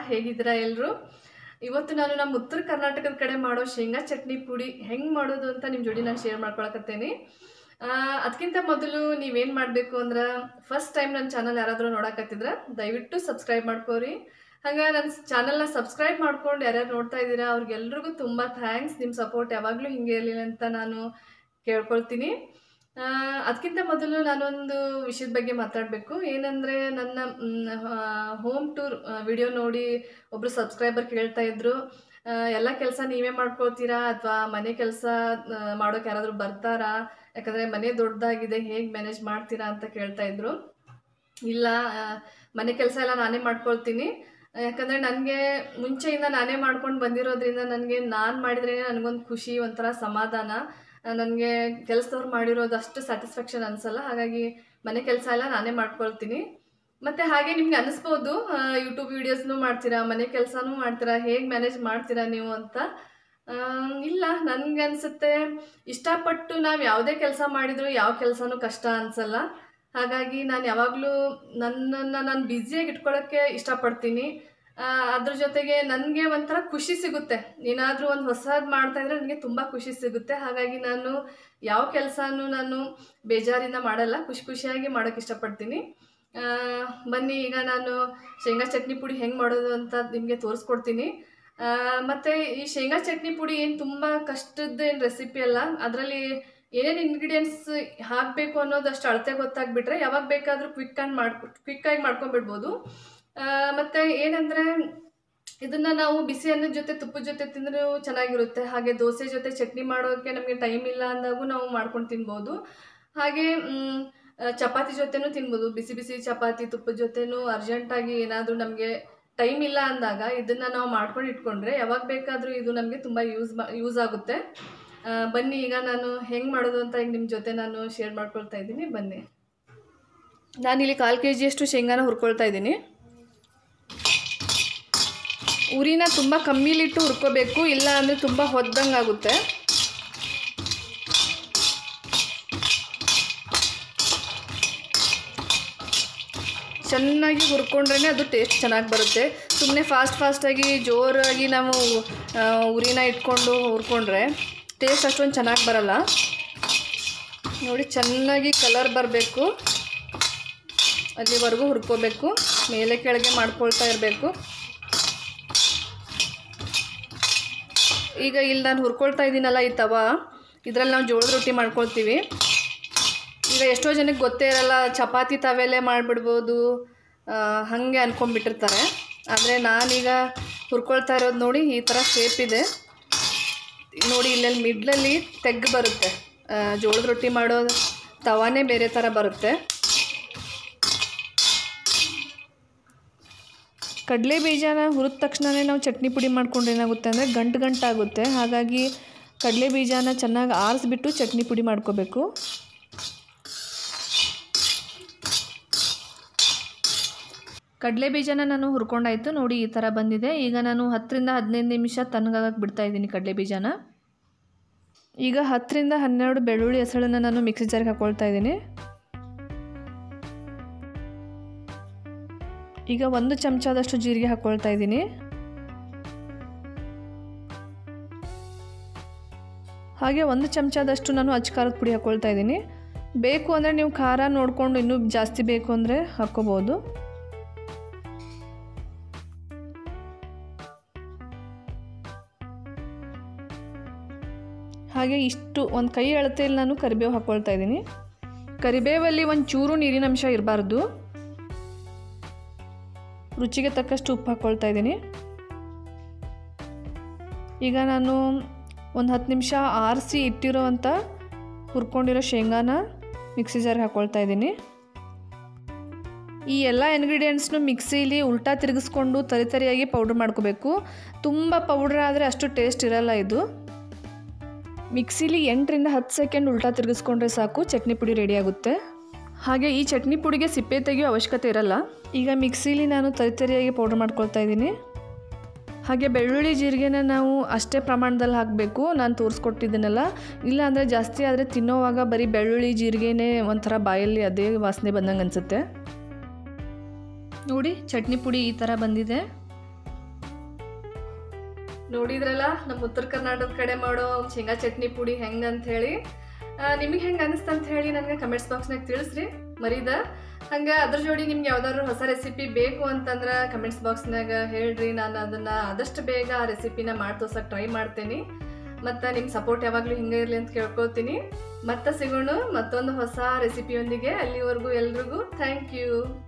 ಹೇಗಿದ್ದೀರಾ ಎಲ್ಲರೂ ಇವತ್ತು ನಾನು ನಮ್ಮ ಉತ್ತರ ಕರ್ನಾಟಕದ ಕಡೆ ಮಾಡೋ ಶೇಂಗಾ ಚಟ್ನಿ ಪುಡಿ ಹೆಂಗೆ ಮಾಡೋದು ಅಂತ ನಿಮ್ಮ ಜೋಡಿ ನಾನು ಶೇರ್ ಮಾಡ್ಕೊಳಕತ್ತೇನೆ ಅದಕ್ಕಿಂತ ಮೊದಲು ನೀವೇನು ಮಾಡಬೇಕು ಅಂದ್ರೆ ಫಸ್ಟ್ ಟೈಮ್ ನನ್ನ ಚಾನಲ್ ಯಾರಾದರೂ ನೋಡಕತ್ತಿದ್ರೆ ದಯವಿಟ್ಟು ಸಬ್ಸ್ಕ್ರೈಬ್ ಮಾಡ್ಕೋರಿ ಹಂಗೆ ನನ್ನ ಚಾನಲ್ನ ಸಬ್ಸ್ಕ್ರೈಬ್ ಮಾಡ್ಕೊಂಡು ಯಾರ್ಯಾರು ನೋಡ್ತಾ ಇದ್ದೀರಾ ಅವ್ರಿಗೆಲ್ರಿಗೂ ತುಂಬ ಥ್ಯಾಂಕ್ಸ್ ನಿಮ್ಮ ಸಪೋರ್ಟ್ ಯಾವಾಗಲೂ ಹಿಂಗೆ ಇರಲಿ ಅಂತ ನಾನು ಕೇಳ್ಕೊಳ್ತೀನಿ ಅದಕ್ಕಿಂತ ಮೊದಲು ನಾನೊಂದು ವಿಷಯದ ಬಗ್ಗೆ ಮಾತಾಡಬೇಕು ಏನಂದರೆ ನನ್ನ ಹೋಮ್ ಟೂರ್ ವಿಡಿಯೋ ನೋಡಿ ಒಬ್ಬರು ಸಬ್ಸ್ಕ್ರೈಬರ್ ಕೇಳ್ತಾ ಇದ್ರು ಆ, ಎಲ್ಲ ಕೆಲಸ ನೀವೇ ಮಾಡ್ಕೊಳ್ತೀರಾ ಅಥವಾ ಮನೆ ಕೆಲಸ ಮಾಡೋಕೆ ಯಾರಾದರೂ ಬರ್ತಾರಾ ಯಾಕಂದರೆ ಮನೆ ದೊಡ್ಡದಾಗಿದೆ ಹೇಗೆ ಮ್ಯಾನೇಜ್ ಮಾಡ್ತೀರಾ ಅಂತ ಕೇಳ್ತಾ ಇದ್ರು ಇಲ್ಲ ಆ, ಮನೆ ಕೆಲಸ ಎಲ್ಲ ನಾನೇ ಮಾಡ್ಕೊಳ್ತೀನಿ ಯಾಕಂದರೆ ನನಗೆ ಮುಂಚೆಯಿಂದ ನಾನೇ ಮಾಡ್ಕೊಂಡು ಬಂದಿರೋದ್ರಿಂದ ನನಗೆ ನಾನು ಮಾಡಿದ್ರೇ ನನಗೊಂದು ಖುಷಿ ಒಂಥರ ಸಮಾಧಾನ ನನಗೆ ಕೆಲಸದವ್ರು ಮಾಡಿರೋದು ಅಷ್ಟು ಸ್ಯಾಟಿಸ್ಫ್ಯಾಕ್ಷನ್ ಅನಿಸಲ್ಲ ಹಾಗಾಗಿ ಮನೆ ಕೆಲಸ ಎಲ್ಲ ನಾನೇ ಮಾಡ್ಕೊಳ್ತೀನಿ ಮತ್ತು ಹಾಗೆ ನಿಮ್ಗೆ ಅನಿಸ್ಬೋದು ಯೂಟ್ಯೂಬ್ ವೀಡಿಯೋಸ್ನೂ ಮಾಡ್ತೀರಾ ಮನೆ ಕೆಲಸನೂ ಮಾಡ್ತೀರಾ ಹೇಗೆ ಮ್ಯಾನೇಜ್ ಮಾಡ್ತೀರಾ ನೀವು ಅಂತ ಆ, ಇಲ್ಲ ನನಗೆ ಅನಿಸುತ್ತೆ ಇಷ್ಟಪಟ್ಟು ನಾವು ಯಾವುದೇ ಕೆಲಸ ಮಾಡಿದರೂ ಯಾವ ಕೆಲಸನೂ ಕಷ್ಟ ಅನಿಸಲ್ಲ ಹಾಗಾಗಿ ನಾನು ಯಾವಾಗಲೂ ನನ್ನನ್ನು ನಾನು ಬ್ಯುಸಿಯಾಗಿ ಇಟ್ಕೊಳ್ಳೋಕ್ಕೆ ಇಷ್ಟಪಡ್ತೀನಿ ಆ, ಅದ್ರ ಜೊತೆಗೆ ನನಗೆ ಒಂಥರ ಖುಷಿ ಸಿಗುತ್ತೆ ಏನಾದರೂ ಒಂದು ಹೊಸದು ಮಾಡ್ತಾ ಇದ್ರೆ ನನಗೆ ತುಂಬ ಖುಷಿ ಸಿಗುತ್ತೆ ಹಾಗಾಗಿ ನಾನು ಯಾವ ಕೆಲಸನೂ ನಾನು ಬೇಜಾರಿಂದ ಮಾಡಲ್ಲ ಖುಷಿ ಖುಷಿಯಾಗಿ ಮಾಡೋಕ್ಕೆ ಇಷ್ಟಪಡ್ತೀನಿ ಆ, ಬನ್ನಿ ಈಗ ನಾನು ಶೇಂಗಾ ಚಟ್ನಿ ಪುಡಿ ಹೆಂಗೆ ಮಾಡೋದು ಅಂತ ನಿಮಗೆ ತೋರಿಸ್ಕೊಡ್ತೀನಿ ಆ, ಮತ್ತೆ ಈ ಶೇಂಗಾ ಚಟ್ನಿ ಪುಡಿ ಏನು ತುಂಬ ಕಷ್ಟದ ಏನು ರೆಸಿಪಿ ಅಲ್ಲ ಅದರಲ್ಲಿ ಏನೇನು ಇಂಗ್ರೀಡಿಯೆಂಟ್ಸ್ ಹಾಕಬೇಕು ಅನ್ನೋದು ಅಷ್ಟು ಅಳತೆ ಗೊತ್ತಾಗ್ಬಿಟ್ರೆ ಯಾವಾಗ ಬೇಕಾದರೂ ಕ್ವಿಕ್ ಆಗಿ ಮಾಡ್ಕೊ ಕ್ವಿಕ್ಕಾಗಿ ಮಾಡ್ಕೊಂಬಿಡ್ಬೋದು ಆ, ಮತ್ತೆ ಏನಂದರೆ ಇದನ್ನು ನಾವು ಬಿಸಿ ಅನ್ನದ ಜೊತೆ ತುಪ್ಪದ ಜೊತೆ ತಿಂದರೂ ಚೆನ್ನಾಗಿರುತ್ತೆ ಹಾಗೆ ದೋಸೆ ಜೊತೆ ಚಟ್ನಿ ಮಾಡೋಕ್ಕೆ ನಮಗೆ ಟೈಮ್ ಇಲ್ಲ ಅಂದಾಗೂ ನಾವು ಮಾಡ್ಕೊಂಡು ತಿನ್ಬೋದು ಹಾಗೆ ಮ್, ಆ, ಚಪಾತಿ ಜೊತೆನೂ ತಿನ್ಬೋದು ಬಿಸಿ ಬಿಸಿ ಚಪಾತಿ ತುಪ್ಪದ ಜೊತೆನೂ ಅರ್ಜೆಂಟಾಗಿ ಏನಾದರೂ ನಮಗೆ ಟೈಮ್ ಇಲ್ಲ ಅಂದಾಗ ಇದನ್ನು ನಾವು ಮಾಡ್ಕೊಂಡು ಇಟ್ಕೊಂಡ್ರೆ ಯಾವಾಗ ಬೇಕಾದರೂ ಇದು ನಮಗೆ ತುಂಬ ಯೂಸ್ ಮಾ ಯೂಸ್ ಆಗುತ್ತೆ ಆ, ಬನ್ನಿ ಈಗ ನಾನು ಹೆಂಗೆ ಮಾಡೋದು ಅಂತ ಈಗ ನಿಮ್ಮ ಜೊತೆ ನಾನು ಶೇರ್ ಮಾಡ್ಕೊಳ್ತಾ ಇದ್ದೀನಿ ಬನ್ನಿ ನಾನಿಲ್ಲಿ ಕಾಲು ಕೆ ಜಿಯಷ್ಟು ಶೇಂಗಾನ ಹುರ್ಕೊಳ್ತಾ ಇದ್ದೀನಿ ಉರಿನ ತುಂಬ ಕಮ್ಮಿಲಿಟ್ಟು ಹುರ್ಕೋಬೇಕು ಇಲ್ಲ ಅಂದರೆ ತುಂಬ ಹೊದ್ದಂಗೆ ಆಗುತ್ತೆ ಚೆನ್ನಾಗಿ ಹುರ್ಕೊಂಡ್ರೇ ಅದು ಟೇಸ್ಟ್ ಚೆನ್ನಾಗಿ ಬರುತ್ತೆ ಸುಮ್ಮನೆ ಫಾಸ್ಟ್ ಫಾಸ್ಟಾಗಿ ಜೋರಾಗಿ ನಾವು ಆ, ಉರಿನ ಇಟ್ಕೊಂಡು ಹುರ್ಕೊಂಡ್ರೆ ಟೇಸ್ಟ್ ಅಷ್ಟೊಂದು ಚೆನ್ನಾಗಿ ಬರಲ್ಲ ನೋಡಿ ಚೆನ್ನಾಗಿ ಕಲರ್ ಬರಬೇಕು ಅಲ್ಲಿವರೆಗೂ ಹುರ್ಕೋಬೇಕು ಮೇಲೆ ಕೆಳಗೆ ಮಾಡ್ಕೊಳ್ತಾ ಇರಬೇಕು ಈಗ ಇಲ್ಲಿ ನಾನು ಹುರ್ಕೊಳ್ತಾ ಇದ್ದೀನಲ್ಲ ಈ ತವ ಇದರಲ್ಲಿ ನಾವು ಜೋಳದ ರೊಟ್ಟಿ ಮಾಡ್ಕೊಳ್ತೀವಿ ಈಗ ಎಷ್ಟೋ ಜನಕ್ಕೆ ಗೊತ್ತೇ ಇರಲ್ಲ ಚಪಾತಿ ತವೆಲೆ ಮಾಡಿಬಿಡ್ಬೋದು ಹಾಗೆ ಅಂದ್ಕೊಂಡ್ಬಿಟ್ಟಿರ್ತಾರೆ ಆದರೆ ನಾನೀಗ ಹುರ್ಕೊಳ್ತಾ ಇರೋದು ನೋಡಿ ಈ ಥರ ಶೇಪ್ ಇದೆ ನೋಡಿ ಇಲ್ಲೆಲ್ಲಿ ಮಿಡ್ಲಲ್ಲಿ ತೆಗ್ಗು ಬರುತ್ತೆ ಆ, ಜೋಳದ ರೊಟ್ಟಿ ಮಾಡೋ ತವಾನೇ ಬೇರೆ ಥರ ಬರುತ್ತೆ ಕಡಲೆ ಬೀಜನ ಹುರಿದ ತಕ್ಷಣವೇ ನಾವು ಚಟ್ನಿ ಪುಡಿ ಮಾಡ್ಕೊಂಡ್ರೆ ಏನಾಗುತ್ತೆ ಅಂದರೆ ಗಂಟು ಗಂಟಾಗುತ್ತೆ ಹಾಗಾಗಿ ಕಡಲೆ ಬೀಜನ ಚೆನ್ನಾಗಿ ಆರಿಸ್ಬಿಟ್ಟು ಚಟ್ನಿ ಪುಡಿ ಮಾಡ್ಕೋಬೇಕು ಕಡಲೆ ಬೀಜನ ನಾನು ಹುರ್ಕೊಂಡಾಯ್ತು ನೋಡಿ ಈ ಥರ ಬಂದಿದೆ ಈಗ ನಾನು ಹತ್ತರಿಂದ ಹದಿನೈದು ನಿಮಿಷ ತಣ್ಣಗಾಗಕ್ಕೆ ಬಿಡ್ತಾ ಇದ್ದೀನಿ ಕಡಲೆ ಬೀಜನ ಈಗ ಹತ್ತರಿಂದ ಹನ್ನೆರಡು ಬೆಳ್ಳುಳ್ಳಿ ಹೆಸಳನ್ನು ನಾನು ಮಿಕ್ಸಿ ಜಾರ್ಗೆ ಹಾಕ್ಕೊಳ್ತಾ ಇದ್ದೀನಿ ಈಗ ಒಂದು ಚಮಚದಷ್ಟು ಜೀರಿಗೆ ಹಾಕ್ಕೊಳ್ತಾ ಇದ್ದೀನಿ ಹಾಗೆ ಒಂದು ಚಮಚದಷ್ಟು ನಾನು ಅಚ್ಚ ಖಾರದ ಪುಡಿ ಹಾಕ್ಕೊಳ್ತಾ ಇದ್ದೀನಿ ಬೇಕು ಅಂದರೆ ನೀವು ಖಾರ ನೋಡಿಕೊಂಡು ಇನ್ನೂ ಜಾಸ್ತಿ ಬೇಕು ಅಂದರೆ ಹಾಕ್ಕೋಬೋದು ಹಾಗೆ ಇಷ್ಟು ಒಂದು ಕೈ ಅಳತೆಯಲ್ಲಿ ನಾನು ಕರಿಬೇವು ಹಾಕ್ಕೊಳ್ತಾ ಇದ್ದೀನಿ ಕರಿಬೇವಲ್ಲಿ ಒಂದು ಚೂರು ನೀರಿನ ಅಂಶ ಇರಬಾರ್ದು ರುಚಿಗೆ ತಕ್ಕಷ್ಟು ಉಪ್ಪು ಹಾಕ್ಕೊಳ್ತಾ ಇದ್ದೀನಿ ಈಗ ನಾನು ಒಂದು ಹತ್ತು ನಿಮಿಷ ಆರಿಸಿ ಇಟ್ಟಿರೋವಂಥ ಹುರ್ಕೊಂಡಿರೋ ಶೇಂಗಾನ ಮಿಕ್ಸಿ ಜಾರ್ಗೆ ಹಾಕ್ಕೊಳ್ತಾ ಇದ್ದೀನಿ ಈ ಎಲ್ಲ ಇಂಗ್ರೀಡಿಯೆಂಟ್ಸ್ನು ಮಿಕ್ಸಿಲಿ ಉಲ್ಟಾ ತಿರುಗಿಸ್ಕೊಂಡು ತರಿ ತರಿಯಾಗಿ ಪೌಡ್ರ್ ಮಾಡ್ಕೋಬೇಕು ತುಂಬ ಪೌಡ್ರ್ ಆದರೆ ಅಷ್ಟು ಟೇಸ್ಟ್ ಇರಲ್ಲ ಇದು ಮಿಕ್ಸಿಲಿ ಎಂಟರಿಂದ ಹತ್ತು ಸೆಕೆಂಡ್ ಉಲ್ಟಾ ತಿರುಗಿಸ್ಕೊಂಡ್ರೆ ಸಾಕು ಚಟ್ನಿ ಪುಡಿ ರೆಡಿ ಆಗುತ್ತೆ ಹಾಗೆ ಈ ಚಟ್ನಿ ಪುಡಿಗೆ ಸಿಪ್ಪೆ ತೆಗೆಯೋ ಅವಶ್ಯಕತೆ ಇರಲ್ಲ ಈಗ ಮಿಕ್ಸಿಲಿ ನಾನು ತರಿತರಿಯಾಗಿ ಪೌಡ್ರ್ ಮಾಡ್ಕೊಳ್ತಾ ಇದ್ದೀನಿ ಹಾಗೆ ಬೆಳ್ಳುಳ್ಳಿ ಜೀರಿಗೆನ ನಾವು ಅಷ್ಟೇ ಪ್ರಮಾಣದಲ್ಲಿ ಹಾಕಬೇಕು ನಾನು ತೋರಿಸ್ಕೊಟ್ಟಿದ್ದೀನಲ್ಲ ಇಲ್ಲ ಅಂದರೆ ಜಾಸ್ತಿ ಆದರೆ ತಿನ್ನೋವಾಗ ಬರೀ ಬೆಳ್ಳುಳ್ಳಿ ಜೀರಿಗೆನೇ ಒಂಥರ ಬಾಯಲ್ಲಿ ಅದೇ ವಾಸನೆ ಬಂದಂಗೆ ಅನಿಸುತ್ತೆ ನೋಡಿ ಚಟ್ನಿ ಪುಡಿ ಈ ಥರ ಬಂದಿದೆ ನೋಡಿದ್ರಲ್ಲ ನಮ್ಮ ಉತ್ತರ ಕರ್ನಾಟಕದ ಕಡೆ ಮಾಡೋ ಶೇಂಗಾ ಚಟ್ನಿ ಪುಡಿ ಹೆಂಗೆ ಅಂತ ಹೇಳಿ ನಿಮಗೆ ಹೆಂಗೆ ಅನಿಸ್ತು ಅಂತ ಹೇಳಿ ನನಗೆ ಕಮೆಂಟ್ಸ್ ಬಾಕ್ಸ್ನಾಗ ತಿಳಿಸ್ರಿ ಮರೀದ ಹಂಗೆ ಅದ್ರ ಜೋಡಿ ನಿಮ್ಗೆ ಯಾವ್ದಾದ್ರು ಹೊಸ ರೆಸಿಪಿ ಬೇಕು ಅಂತಂದ್ರೆ ಕಮೆಂಟ್ಸ್ ಬಾಕ್ಸ್ನಾಗ ಹೇಳ್ರಿ ನಾನು ಅದನ್ನು ಆದಷ್ಟು ಬೇಗ ಆ ರೆಸಿಪಿನ ಮಾಡಿ ತೋರ್ಸಕ್ಕೆ ಟ್ರೈ ಮಾಡ್ತೀನಿ ಮತ್ತು ನಿಮ್ಮ ಸಪೋರ್ಟ್ ಯಾವಾಗಲೂ ಹಿಂಗೆ ಇರಲಿ ಅಂತ ಕೇಳ್ಕೊತೀನಿ ಮತ್ತೆ ಸಿಗೋಣ ಮತ್ತೊಂದು ಹೊಸ ರೆಸಿಪಿಯೊಂದಿಗೆ ಅಲ್ಲಿವರೆಗೂ ಎಲ್ರಿಗೂ ಥ್ಯಾಂಕ್ ಯು